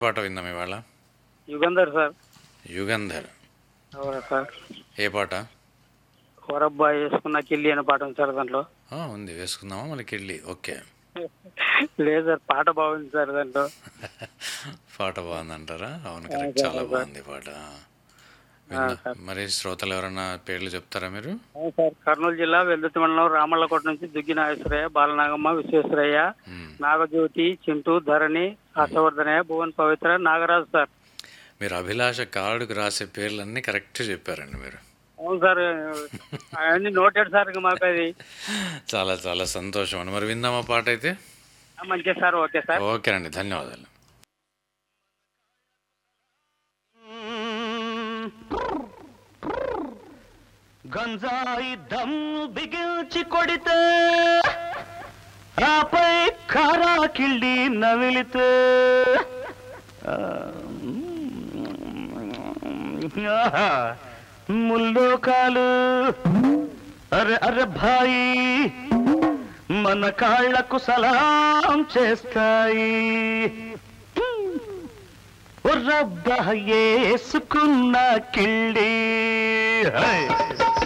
పాట విందాం ఇవాళ యుగంధర్ సార్ యుగంధర్ అవునా సార్ ఏ పాట వరబ్బాయి వేసుకున్న కిల్లి అనే పాట ఉంది సార్ దాంట్లో ఆ, ఉంది వేసుకుందామా మనకి వెళ్ళి ఓకే లేదు సార్ పాట బాగుంది సార్ దాంట్లో పాట బాగుందంటారా అవును కరెక్ట్ చాలా బాగుంది పాట విన్నా- మరి శ్రోతలు ఎవరైనా పేర్లు చెప్తారా మీరు అవును సార్ కర్నూలు జిల్లా వెల్దుర్తి మండలం రామల్లకోట నుంచి దుగ్గి నాగేశ్వరయ్య బాలనాగమ్మ విశ్వేశ్వరయ్య మ్మ్. నాగజ్యోతి చింటూ ధరణి హర్షవర్ధనయ్య భువన్ పవిత్ర నాగరాజు సార్ మీరు అభిలాష కార్డుకు రాసే పేర్లన్నీ కరెక్ట్ చెప్పారండి మీరు అవును సార్ అవన్నీ నోటెడ్ సార్ ఇక మాకు అది చాలా చాలా సంతోషం అండి మరి విందామా పాట అయితే మంచిది సార్ ఓకే సార్ ఓకే అండి ధన్యవాదాలు గంజాయి దమ్ బిగించి కొడితే ఆపై కారా కిళ్ళి నవిలితే ఆ, ఆహా, ముల్లోకాలు అరే అరే భాయి మన కాళ్లకు సలాం చేస్తాయి రబ్బ ఏసుకున్న కిళ్ళి హై